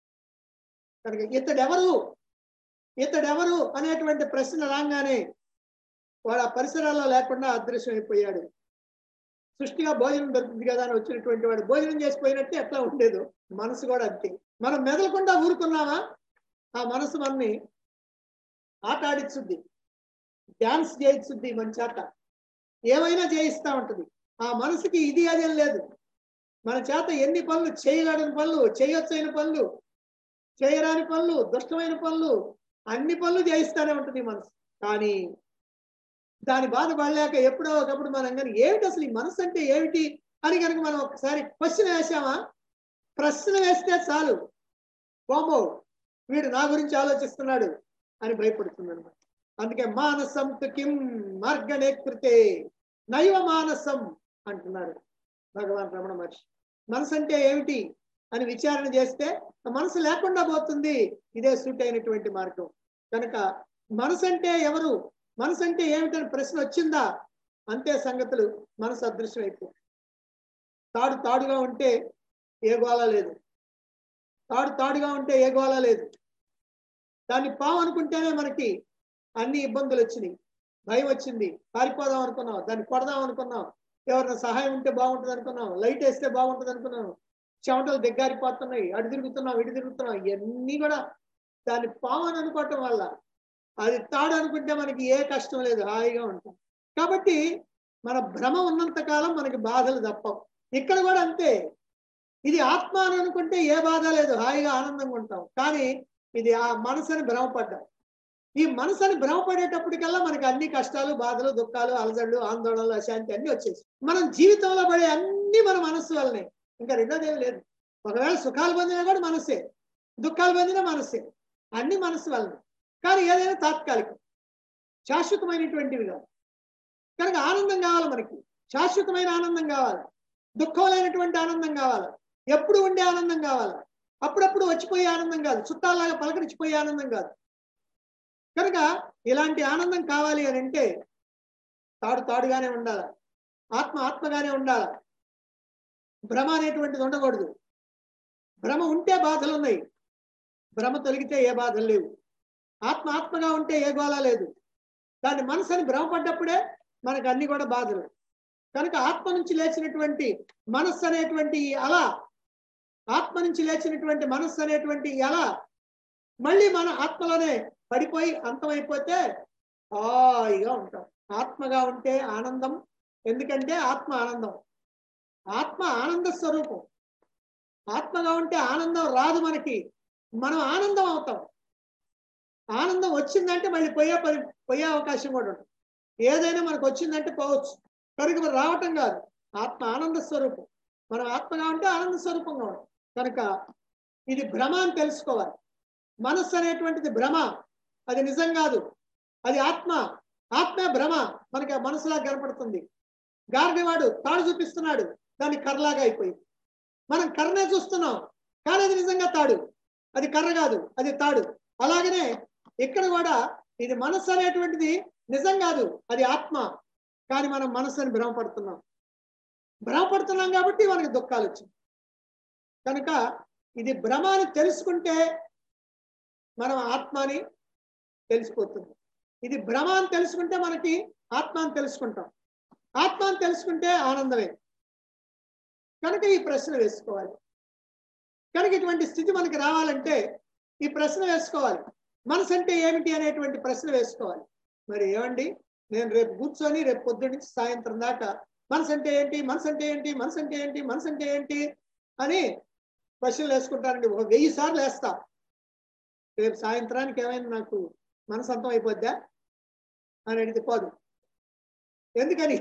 కనుక ఇతడెవరు ఇతడెవరు అనేటువంటి ప్రశ్న రాగానే వాడు ఆ పరిసరాల్లో లేకుండా అదృశ్యం అయిపోయాడు సృష్టిగా భోజనం దొరుకుతుంది కదా అని వచ్చినటువంటి వాడు భోజనం చేసిపోయినట్టే ఎట్లా ఉండేదో మనసు కూడా అంతే మనం మెదలకుండా ఊరుకున్నామా ఆ మనసు మనని ఆట ఆడిచ్చుద్ది డ్యాన్స్ చేయిస్తుంది మన చేత ఏమైనా చేయిస్తా ఉంటది ఆ మనసుకి ఇది అదేం లేదు మన చేత ఎన్ని పనులు చేయలేని పనులు చేయొచ్చైన పనులు చేయరాని పనులు దుష్టమైన పనులు అన్ని పనులు చేయిస్తానే ఉంటుంది మనసు కానీ దాని బాధపడలేక ఎప్పుడో ఒకప్పుడు మనం కానీ ఏమిటి అసలు ఈ మనసు అంటే ఏమిటి అని కనుక మనం ఒకసారి క్వశ్చన్ వేసామా ప్రశ్న వేస్తే చాలు కోమో వీడు నా గురించి ఆలోచిస్తున్నాడు అని భయపడుతుంది అనమాట అందుకే మానసం తు కిం మార్గణే కృతే నైవ మానసం అంటున్నారు భగవాన్ రమణ మహర్షి మనసు అంటే ఏమిటి అని విచారణ చేస్తే ఆ మనసు లేకుండా పోతుంది ఇదే సూట్ అయినటువంటి మార్గం కనుక మనసు అంటే ఎవరు మనసు అంటే ఏమిటని ప్రశ్న వచ్చిందా అంతే సంగతులు మనసు అదృశ్యం అయిపోయింది తాడు తాడుగా ఉంటే ఏ గోళ లేదు తాడు తాడుగా ఉంటే ఏ గోళ లేదు దాన్ని పాము అనుకుంటేనే మనకి అన్ని ఇబ్బందులు వచ్చినాయి భయం వచ్చింది పారిపోదాం అనుకున్నాం దాన్ని కొడదాం అనుకున్నాం ఎవరైనా సహాయం ఉంటే బాగుంటుంది అనుకున్నాం లైట్ వేస్తే బాగుంటుంది అనుకున్నాం చెమటలు దగ్గారిపోతున్నాయి అటు తిరుగుతున్నాం ఇటు తిరుగుతున్నాం ఇవన్నీ కూడా దాన్ని పాము అని అనుకోవటం వల్ల అది తాడు అనుకుంటే మనకి ఏ కష్టం లేదు హాయిగా ఉంటాం కాబట్టి మన భ్రమ ఉన్నంత కాలం మనకి బాధలు తప్పవు ఇక్కడ కూడా అంతే ఇది ఆత్మ అని అనుకుంటే ఏ బాధ లేదు హాయిగా ఆనందంగా ఉంటాం కానీ ఇది ఆ మనసుని భ్రమపడ్డాం ఈ మనసుని భ్రమపడేటప్పటికల్లా మనకి అన్ని కష్టాలు బాధలు దుఃఖాలు అలజడులు ఆందోళనలు అశాంతి అన్ని వచ్చేసి మనం జీవితంలో పడే అన్ని మన మనస్సు వల్లనే ఇంకా రెండోది ఏం లేదు ఒకవేళ సుఖాలు పొందినా కూడా మనసే దుఃఖాలు పొందినా మనసే అన్ని మనసు వల్లనే కానీ ఏదైనా తాత్కాలికం శాశ్వతమైనటువంటివి కాదు కనుక ఆనందం కావాలి మనకి శాశ్వతమైన ఆనందం కావాలి దుఃఖం లేనటువంటి ఆనందం కావాలి ఎప్పుడు ఉండే ఆనందం కావాలి అప్పుడప్పుడు వచ్చిపోయే ఆనందం కాదు చుట్టాలాగా పలకరించిపోయే ఆనందం కాదు కనుక ఇలాంటి ఆనందం కావాలి అని అంటే తాడు తాడుగానే ఉండాలి ఆత్మ ఆత్మగానే ఉండాలి భ్రమ అనేటువంటిది ఉండకూడదు భ్రమ ఉంటే బాధలు ఉన్నాయి భ్రమ తొలగితే ఏ బాధలు లేవు ఆత్మ ఆత్మగా ఉంటే ఏ గోళ లేదు దాని మనసుని భ్రమపడ్డప్పుడే మనకు అన్ని కూడా బాధలు కనుక ఆత్మ నుంచి లేచినటువంటి మనస్సు అనేటువంటి ఈ అల ఆత్మ నుంచి లేచినటువంటి మనస్సు అనేటువంటి ఈ అల మళ్ళీ మన ఆత్మలోనే పడిపోయి అంతమైపోతే హాయిగా ఉంటాం ఆత్మగా ఉంటే ఆనందం ఎందుకంటే ఆత్మ ఆనందం ఆత్మ ఆనంద స్వరూపం ఆత్మగా ఉంటే ఆనందం రాదు మనకి మనం ఆనందం అవుతాం ఆనందం వచ్చిందంటే మళ్ళీ పోయే పరి పోయే అవకాశం కూడా ఉంటుంది ఏదైనా మనకు వచ్చిందంటే పోవచ్చు కనుక మరి రావటం కాదు ఆత్మ ఆనంద స్వరూపం మనం ఆత్మగా ఉంటే ఆనంద స్వరూపంగా ఉంటాం కనుక ఇది భ్రమ అని తెలుసుకోవాలి మనస్సు అనేటువంటిది భ్రమ అది నిజం కాదు అది ఆత్మ ఆత్మే భ్రమ మనకి ఆ మనసులా కనపడుతుంది గార్డివాడు తాడు చూపిస్తున్నాడు దాన్ని కర్రలాగా అయిపోయింది మనం కర్రనే చూస్తున్నాం కానీ అది నిజంగా తాడు అది కర్ర కాదు అది తాడు అలాగనే ఇక్కడ కూడా ఇది మనస్సు అనేటువంటిది నిజం కాదు అది ఆత్మ కానీ మనం మనస్సుని భ్రమపడుతున్నాం భ్రమపడుతున్నాం కాబట్టి మనకి దుఃఖాలు వచ్చింది కనుక ఇది భ్రమ అని తెలుసుకుంటే మనం ఆత్మని తెలిసిపోతుంది ఇది భ్రమ అని తెలుసుకుంటే మనకి ఆత్మ అని తెలుసుకుంటాం ఆత్మ అని తెలుసుకుంటే ఆనందమే కనుక ఈ ప్రశ్న వేసుకోవాలి కనుక ఇటువంటి స్థితి మనకి రావాలంటే ఈ ప్రశ్న వేసుకోవాలి మనసు అంటే ఏమిటి అనేటువంటి ప్రశ్న వేసుకోవాలి మరి ఏమండి నేను రేపు కూర్చొని రేపు పొద్దున్న నుంచి సాయంత్రం దాకా మనసు అంటే ఏంటి మనసు అంటే ఏంటి మనసు అంటే ఏంటి మనసు అంటే ఏంటి అని క్వశ్చన్లు వేసుకుంటానండి ఒక వెయ్యి సార్లు వేస్తా రేపు సాయంత్రానికి ఏమైనా నాకు మనసు అంతం అయిపోద్దా అని అడిగితే పోదు ఎందుకని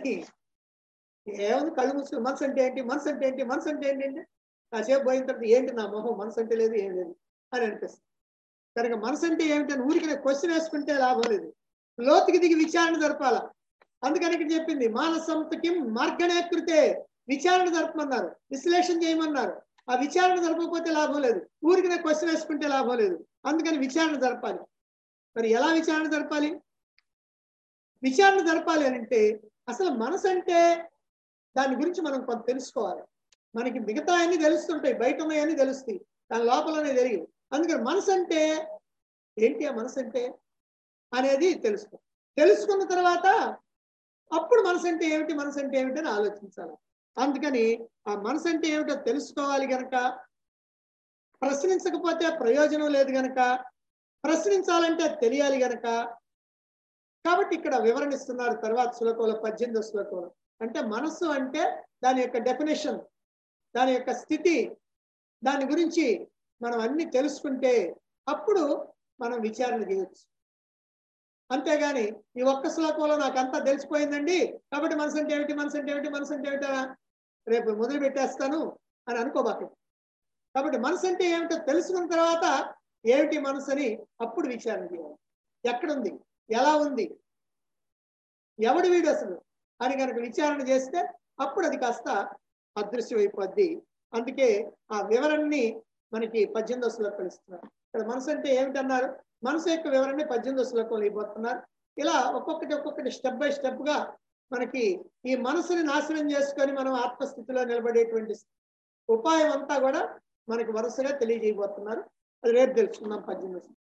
ఏముంది కళ్ళు మూసుకుని మనసు అంటే ఏంటి మనసు అంటే ఏంటి మనసు అంటే ఏంటి అంటే కాసేపు పోయిన తర్వాత ఏంటి నా మొహం మనసు అంటే లేదు ఏం లేదు అని అనిపిస్తుంది కనుక మనసు అంటే ఏమిటని ఊరికి క్వశ్చన్ వేసుకుంటే లాభం లేదు లోతుకి దిగి విచారణ జరపాల అందుకని ఇక్కడ చెప్పింది మానసంతకి మార్గణే కృతే విచారణ జరపమన్నారు విశ్లేషణ చేయమన్నారు ఆ విచారణ జరపకపోతే లాభం లేదు ఊరికి నేను క్వశ్చన్ వేసుకుంటే లాభం లేదు అందుకని విచారణ జరపాలి మరి ఎలా విచారణ జరపాలి విచారణ జరపాలి అని అంటే అసలు మనసు అంటే దాని గురించి మనం కొంత తెలుసుకోవాలి మనకి మిగతా అన్ని తెలుస్తుంటాయి బయట ఉన్నాయని తెలుస్తాయి దాని లోపలనే తెలియదు అందుకని మనసు అంటే ఏంటి ఆ మనసు అంటే అనేది తెలుసుకో తెలుసుకున్న తర్వాత అప్పుడు మనసు అంటే ఏమిటి మనసు అంటే ఏమిటి అని ఆలోచించాలి అందుకని ఆ మనసు అంటే ఏమిటో తెలుసుకోవాలి గనక ప్రశ్నించకపోతే ప్రయోజనం లేదు గనక ప్రశ్నించాలంటే తెలియాలి గనక కాబట్టి ఇక్కడ వివరణ ఇస్తున్నారు తర్వాత శ్లోకంలో పద్దెనిమిదో శ్లోకంలో అంటే మనస్సు అంటే దాని యొక్క డెఫినేషన్ దాని యొక్క స్థితి దాని గురించి మనం అన్ని తెలుసుకుంటే అప్పుడు మనం విచారణ చేయొచ్చు అంతేగాని ఈ ఒక్క శ్లోకంలో నాకు అంతా తెలిసిపోయిందండి కాబట్టి మనసు అంటే ఏమిటి మనసు అంటే ఏమిటి మనసు అంటే ఏమిటా రేపు మొదలు పెట్టేస్తాను అని అనుకోబాక కాబట్టి మనసు అంటే ఏమిటో తెలుసుకున్న తర్వాత ఏమిటి మనసు అని అప్పుడు విచారణ చేయాలి ఎక్కడుంది ఎలా ఉంది ఎవడు వీడు అసలు అని కనుక విచారణ చేస్తే అప్పుడు అది కాస్త అదృశ్యమైపోద్ది అందుకే ఆ వివరణని మనకి పద్దెనిమిదో శ్లోకం ఇస్తున్నారు ఇక్కడ మనసు అంటే ఏమిటన్నారు మనసు యొక్క వివరణని పద్దెనిమిదో శ్లోకంలో ఇవ్వబోతున్నారు ఇలా ఒక్కొక్కటి ఒక్కొక్కటి స్టెప్ బై స్టెప్ గా మనకి ఈ మనసుని నాశనం చేసుకొని మనం ఆత్మస్థితిలో నిలబడేటువంటి ఉపాయం అంతా కూడా మనకి వరుసగా తెలియజేయబోతున్నారు అది రేపు తెలుసుకుందాం పద్దెనిమిది